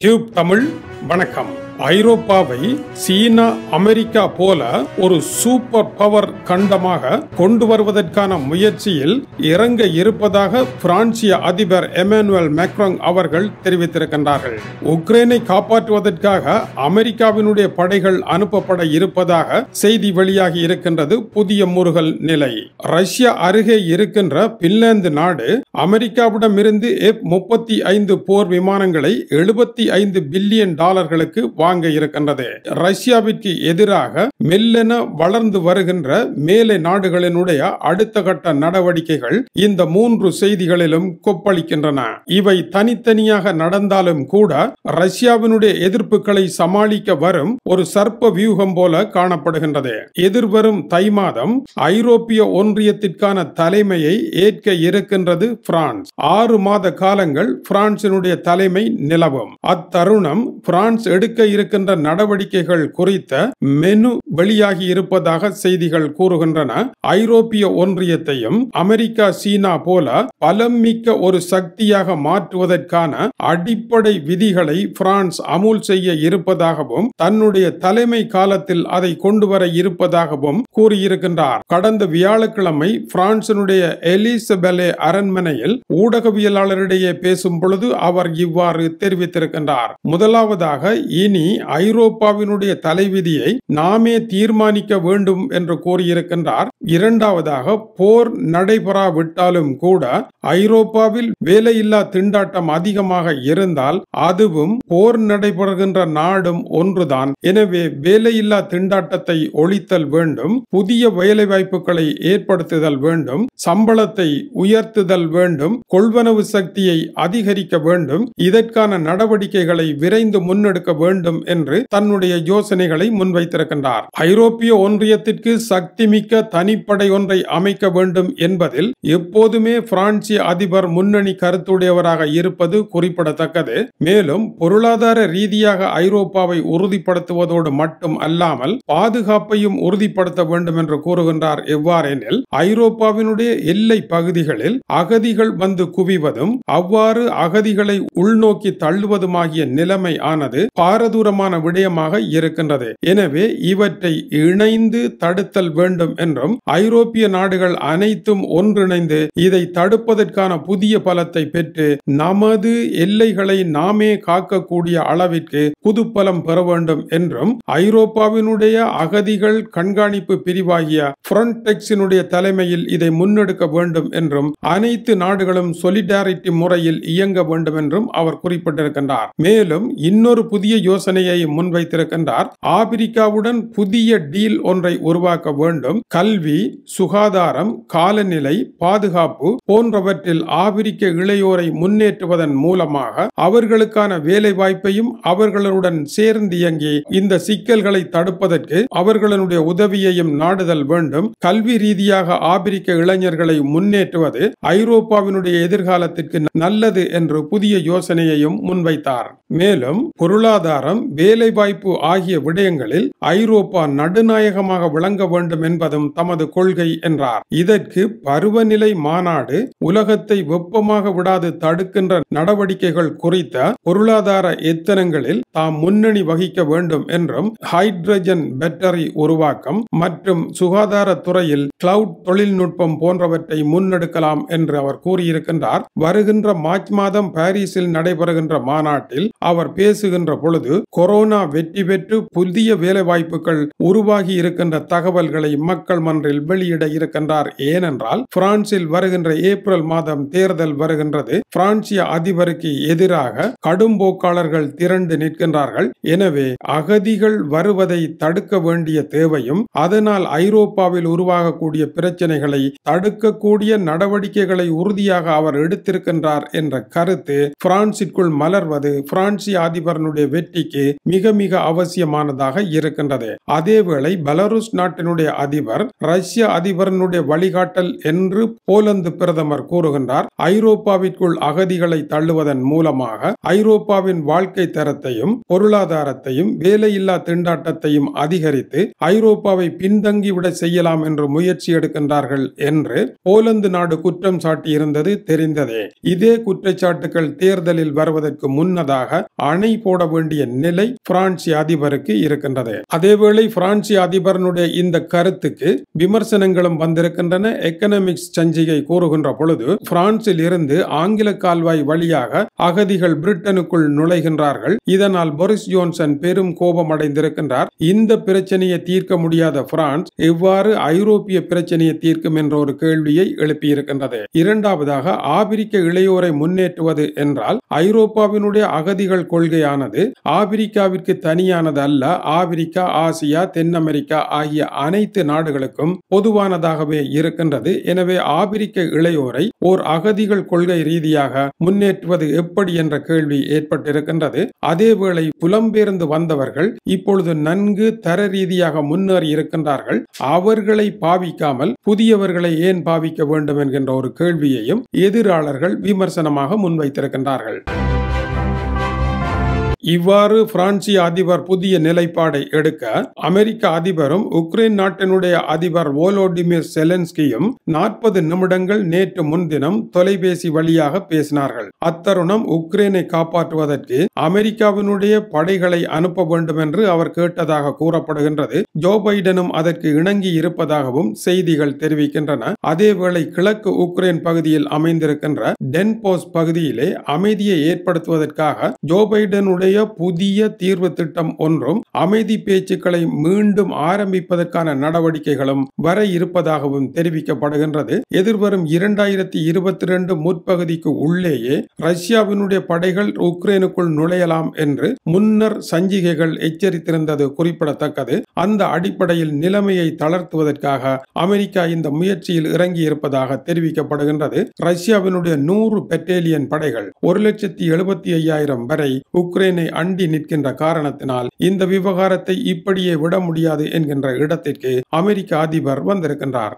tube Tamil வணக்கம் ஐரோப்பாவை சீனா America போல ஒரு சூப்பர் பவர் கண்டமாக கொண்டு வருவதற்கான முயற்சியில் இறங்க இருப்பதாக பிரான்சிய அதிபர் எமானுவல் மேக்ரோங் அவர்கள் தெரிவித்திருக்கின்றார்கள் உக்ரைனை காப்பாற்றுவதற்காக அமெரிக்காவினுடைய படைகள் அனுப்பப்பட இருப்பதாக செய்தி வெளியாகி இருக்கின்றது புதிய முருகல் நிலை ரஷ்யா அருகே இருக்கின்ற பின்லாந்து நாடு அமெரிக்காவிடமிருந்து எஃப் முப்பத்தி ஐந்து போர் விமானங்களை எழுபத்தி ஐந்து பில்லியன் டாலர்களுக்கு வாங்க இருக்கின்றது ரஷ்யாவிற்கு எதிராக மெல்லென வளர்ந்து வருகின்ற மேலை நாடுகளினுடைய அடுத்த கட்ட நடவடிக்கைகள் இந்த மூன்று செய்திகளிலும் கொப்பளிக்கின்றன இவை தனித்தனியாக நடந்தாலும் கூட ரஷ்யாவினுடைய எதிர்ப்புகளை சமாளிக்க வரும் ஒரு சர்ப்ப வியூகம் போல காணப்படுகின்றது எதிர்வரும் தை மாதம் ஐரோப்பிய ஒன்றியத்திற்கான தலைமையை ஏற்க இருக்கின்றது பிரான்ஸ் ஆறு மாத காலங்கள் பிரான்சினுடைய தலைமை நிலவும் அத்தருணம் பிரான்ஸ் எடுக்க இருக்கின்ற நடவடிக்கைகள் குறித்த மெனு வெளியாகி இருப்பதாக செய்திகள் கூறுகின்றன ஐரோப்பிய ஒன்றியத்தையும் அமெரிக்கா சீனா போல பலம் மிக்க ஒரு சக்தியாக மாற்றுவதற்கான அடிப்படை விதிகளை பிரான்ஸ் அமுல் செய்ய இருப்பதாகவும் தன்னுடைய தலைமை காலத்தில் அதை கொண்டு வர இருப்பதாகவும் கூறியிருக்கின்றார் கடந்த வியாழக்கிழமை பிரான்சினுடைய எலிசபெலே அரண்மனையில் ஊடகவியலாளரிடையே பேசும் பொழுது அவர் இவ்வாறு தெரிவித்திருக்கின்றார் முதலாவதாக இனி ஐரோப்பாவினுடைய தலைவிதியை நாமே தீர்மானிக்க வேண்டும் என்று கூறியிருக்கின்றார் இரண்டாவதாக போர் நடைபெறாவிட்டாலும் கூட ஐரோப்பாவில் வேலையில்லா திண்டாட்டம் அதிகமாக இருந்தால் அதுவும் போர் நடைபெறுகின்ற நாடும் ஒன்றுதான் எனவே வேலையில்லா திண்டாட்டத்தை ஒழித்தல் வேண்டும் புதிய வேலை வாய்ப்புகளை ஏற்படுத்துதல் வேண்டும் சம்பளத்தை உயர்த்துதல் வேண்டும் கொள்வனவு சக்தியை அதிகரிக்க வேண்டும் இதற்கான நடவடிக்கைகளை விரைந்து முன்னெடுக்க வேண்டும் என்று தன்னுடைய யோசனைகளை முன்வைத்திருக்கின்றார் ஐரோப்பிய ஒன்றியத்திற்கு சக்தி மிக்க தனிப்படை ஒன்றை அமைக்க வேண்டும் என்பதில் எப்போதுமே பிரான்சிய அதிபர் முன்னணி கருத்துடையவராக இருப்பது குறிப்பிடத்தக்கது மேலும் பொருளாதார ரீதியாக ஐரோப்பாவை உறுதிப்படுத்துவதோடு மட்டும் அல்லாமல் பாதுகாப்பையும் உறுதிப்படுத்த வேண்டும் என்று கூறுகின்றார் எவ்வாறெனில் ஐரோப்பாவினுடைய எல்லை பகுதிகளில் அகதிகள் வந்து குவிவதும் அவ்வாறு அகதிகளை உள்நோக்கி தள்ளுவதுமாகிய நிலைமை ஆனது பாரதூரமான விடயமாக இருக்கின்றது எனவே இவற்றை இணைந்து தடுத்தல் வேண்டும் என்றும் ஐரோப்பிய நாடுகள் அனைத்தும் ஒன்றிணைந்து இதை தடுப்பதற்கான புதிய பலத்தை பெற்று நமது எல்லைகளை நாமே காக்கக்கூடிய அளவிற்கு புது பலம் பெற வேண்டும் என்றும் ஐரோப்பாவினுடைய அகதிகள் கண்காணிப்பு பிரிவாகிய புரண்டெக்ஸினுடைய தலைமையில் இதை முன்னெடுக்க வேண்டும் என்றும் அனைத்து நாடுகளும் சொலிடாரிட்டி முறையில் இயங்க வேண்டும் என்றும் அவர் குறிப்பிட்டிருக்கின்றார் மேலும் இன்னொரு புதிய யோசனையை முன்வைத்திருக்கின்றார் ஆப்பிரிக்காவுடன் புதிய டீல் ஒன்றை உருவாக்க வேண்டும் கல்வி சுகாதாரம் காலநிலை பாதுகாப்பு போன்றவற்றில் ஆப்பிரிக்க இளையோரை முன்னேற்றுவதன் மூலமாக அவர்களுக்கான வேலை வாய்ப்பையும் அவர்களுடன் சேர்ந்து இயங்கி இந்த சிக்கல்களை தடுப்பதற்கு அவர்களுடைய உதவியையும் நாடுதல் வேண்டும் கல்வி ரீதியாக ஆப்பிரிக்க இளைஞர்களை முன்னேற்றுவது ஐரோப்பாவினுடைய எதிர்காலத்திற்கு நல்லது என்று புதிய யோசனையையும் முன்வைத்தார் மேலும் பொருளாதாரம் வேலை வாய்ப்பு ஆகிய விடயங்களில் ஐரோப்பா நடுநாயகமாக விளங்க வேண்டும் என்பதும் தமது கொள்கை என்றார் இதற்கு பருவநிலை மாநாடு உலகத்தை வெப்பமாக விடாது தடுக்கின்ற நடவடிக்கைகள் குறித்த பொருளாதார எத்தனங்களில் தாம் முன்னணி வகிக்க வேண்டும் என்றும் ஹைட்ரஜன் பேட்டரி உருவாக்கம் மற்றும் சுகாதார துறையில் கிளவுட் தொழில்நுட்பம் போன்றவற்றை முன்னெடுக்கலாம் என்று அவர் கூறியிருக்கின்றார் வருகின்ற மார்ச் மாதம் பாரிஸில் நடைபெறுகின்ற மாநாட்டில் அவர் பேசுகின்ற பொழுது கொரோனா வெற்றி பெற்று புதிய வேலை வாய்ப்புகள் உருவாகி இருக்கின்ற தகவல்களை மக்கள் மன்றில் வெளியிட இருக்கின்றார் ஏனென்றால் பிரான்சில் வருகின்ற ஏப்ரல் மாதம் தேர்தல் வருகின்றது பிரான்சிய அதிபருக்கு எதிராக கடும் போக்காளர்கள் திரண்டு நிற்கின்றார்கள் எனவே அகதிகள் வருவதை தடுக்க வேண்டிய தேவையும் அதனால் ஐரோப்பாவில் உருவாகக்கூடிய பிரச்சனைகளை தடுக்கக்கூடிய நடவடிக்கைகளை உறுதியாக அவர் எடுத்திருக்கின்றார் என்ற கருத்து பிரான்சிற்குள் மலர்வது பிரான்சிய அதிபரனுடைய வெற்றிக்கு உற்பத்திக்கு மிக மிக அவசியமானதாக இருக்கின்றது அதேவேளை பெலருஸ் நாட்டினுடைய அதிபர் ரஷ்ய அதிபரனுடைய வழிகாட்டல் என்று போலந்து பிரதமர் கூறுகின்றார் ஐரோப்பாவிற்குள் அகதிகளை தள்ளுவதன் மூலமாக ஐரோப்பாவின் வாழ்க்கை தரத்தையும் பொருளாதாரத்தையும் வேலையில்லா திண்டாட்டத்தையும் அதிகரித்து ஐரோப்பாவை பின்தங்கிவிட செய்யலாம் என்று முயற்சி எடுக்கின்றார்கள் என்று போலந்து நாடு குற்றம் சாட்டியிருந்தது தெரிந்ததே இதே குற்றச்சாட்டுகள் தேர்தலில் வருவதற்கு முன்னதாக அணை போட வேண்டிய நிலை பிரான்சிய அதிபருக்கு இருக்கின்றது அதேவேளை பிரான்சிய அதிபரனுடைய இந்த கருத்துக்கு விமர்சனங்களும் வந்திருக்கின்றன எக்கனாமிக்ஸ் சஞ்சிகை கூறுகின்ற பொழுது பிரான்சில் இருந்து ஆங்கில கால்வாய் வழியாக அகதிகள் பிரிட்டனுக்குள் நுழைகின்றார்கள் இதனால் போரிஸ் ஜோன்சன் பெரும் கோபம் அடைந்திருக்கின்றார் இந்த பிரச்சனையை தீர்க்க முடியாத பிரான்ஸ் எவ்வாறு ஐரோப்பிய பிரச்சனையை தீர்க்கும் என்ற ஒரு கேள்வியை எழுப்பியிருக்கின்றது இரண்டாவதாக ஆபிரிக்க இளையோரை முன்னேற்றுவது என்றால் ஐரோப்பாவினுடைய அகதிகள் கொள்கையானது ஆபிரிக்காவிற்கு தனியானது அல்ல ஆபிரிக்கா ஆசியா தென் அமெரிக்கா ஆகிய அனைத்து நாடுகளுக்கும் பொதுவானதாகவே இருக்கின்றது எனவே ஆபிரிக்க இளையோரை ஓர் அகதிகள் கொள்கை ரீதியாக முன்னேற்றுவது எப்படி என்ற கேள்வி ஏற்பட்டிருக்கின்றது அதேவேளை புலம்பெயர்ந்து வந்தவர்கள் இப்பொழுது நன்கு தர ரீதியாக முன்னேறி இருக்கின்றார்கள் அவர்களை பாவிக்காமல் புதியவர்களை ஏன் பாவிக்க வேண்டும் என்கின்ற ஒரு கேள்வியையும் எதிராளர்கள் விமர்சனமாக முன்வைத்திருக்கின்றார்கள் இவ்வாறு பிரான்சிய அதிபர் புதிய நிலைப்பாடை எடுக்க அமெரிக்க அதிபரும் உக்ரைன் நாட்டினுடைய அதிபர் வோலோடிமிர் செலன்ஸ்கியும் நாற்பது நிமிடங்கள் நேற்று முன்தினம் தொலைபேசி வழியாக பேசினார்கள் அத்தருணம் உக்ரைனை காப்பாற்றுவதற்கு அமெரிக்காவினுடைய படைகளை அனுப்ப வேண்டும் என்று அவர் கேட்டதாக கூறப்படுகின்றது ஜோ பைடனும் அதற்கு இணங்கி இருப்பதாகவும் செய்திகள் தெரிவிக்கின்றன அதேவேளை கிழக்கு உக்ரைன் பகுதியில் அமைந்திருக்கின்ற டென்போஸ் பகுதியிலே அமைதியை ஏற்படுத்துவதற்காக ஜோ பைடனுடைய புதிய தீர்வு திட்டம் ஒன்றும் அமைதி பேச்சுக்களை மீண்டும் ஆரம்பிப்பதற்கான நடவடிக்கைகளும் வர இருப்பதாகவும் தெரிவிக்கப்படுகின்றது எதிர்வரும் இரண்டாயிரத்தி இருபத்தி ரெண்டு முற்பகுதிக்கு உள்ளேயே ரஷ்யாவினுடைய படைகள் உக்ரைனுக்குள் நுழையலாம் என்று முன்னர் சஞ்சிகைகள் எச்சரித்திருந்தது குறிப்பிடத்தக்கது அந்த அடிப்படையில் நிலைமையை தளர்த்துவதற்காக அமெரிக்கா இந்த முயற்சியில் இறங்கி இருப்பதாக தெரிவிக்கப்படுகின்றது ரஷ்யாவினுடைய நூறு பெட்டேலியன் படைகள் ஒரு லட்சத்தி எழுபத்தி ஐயாயிரம் வரை உக்ரைனை அண்டி நிற்கின்ற காரணத்தினால் இந்த விவகாரத்தை இப்படியே விட முடியாது என்கின்ற இடத்திற்கு அமெரிக்க அதிபர் வந்திருக்கின்றார்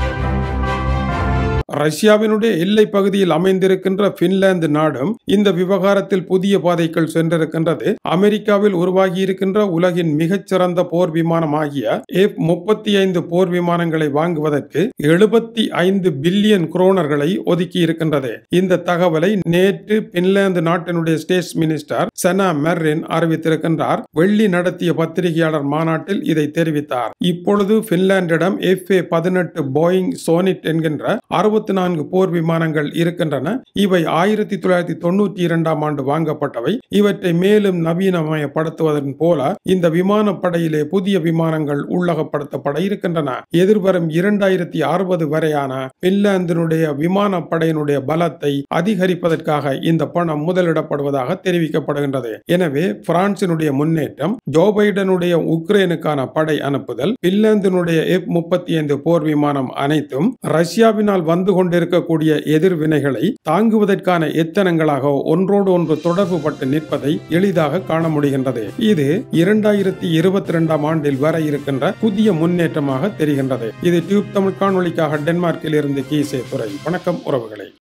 ரஷ்யாவினுடைய எல்லை பகுதியில் அமைந்திருக்கின்ற பின்லாந்து நாடும் இந்த விவகாரத்தில் புதிய பாதைகள் சென்றிருக்கின்றது அமெரிக்காவில் உருவாகி இருக்கின்ற உலகின் மிகச்சிறந்த போர் விமானமாகிய எஃப் முப்பத்தி ஐந்து போர் விமானங்களை வாங்குவதற்கு எழுபத்தி ஐந்து பில்லியன் குரோனர்களை ஒதுக்கி இருக்கின்றது இந்த தகவலை நேற்று பின்லாந்து நாட்டினுடைய ஸ்டேட் மினிஸ்டர் செனா மெர்ரின் அறிவித்திருக்கின்றார் வெள்ளி நடத்திய பத்திரிகையாளர் மாநாட்டில் இதை தெரிவித்தார் இப்பொழுது பின்லாந்திடம் எஃப் ஏ பதினெட்டு போயிங் சோனிட் என்கின்ற அறுபத்தி நான்கு போர் விமானங்கள் இருக்கின்றன இவை ஆயிரத்தி தொள்ளாயிரத்தி தொண்ணூற்றி இரண்டாம் ஆண்டு வாங்கப்பட்டவை இவற்றை மேலும் நவீனமயப்படுத்துவதன் போல இந்த விமானப்படையிலே புதிய விமானங்கள் உள்ளகப்படுத்தப்பட இருக்கின்றன எதிர்வரும் இரண்டாயிரத்தி அறுபது வரையான பின்லாந்தினுடைய விமானப்படையினுடைய பலத்தை அதிகரிப்பதற்காக இந்த பணம் முதலிடப்படுவதாக தெரிவிக்கப்படுகின்றது எனவே பிரான்சினுடைய முன்னேற்றம் ஜோ பைடனுடைய உக்ரைனுக்கான படை அனுப்புதல் பின்லாந்தினுடைய எஃப் முப்பத்தி ஐந்து போர் விமானம் அனைத்தும் ரஷ்யாவினால் வந்து கொண்டிருக்கக்கூடிய எதிர்வினைகளை தாங்குவதற்கான எத்தனங்களாக ஒன்றோடு ஒன்று தொடர்பு பட்டு நிற்பதை எளிதாக காண முடிகின்றது இது இரண்டாயிரத்தி இருபத்தி இரண்டாம் ஆண்டில் வர இருக்கின்ற புதிய முன்னேற்றமாக தெரிகின்றது இது டியூப் தமிழ் காணொலிக்காக டென்மார்க்கில் இருந்து கீசே துறை வணக்கம் உறவுகளை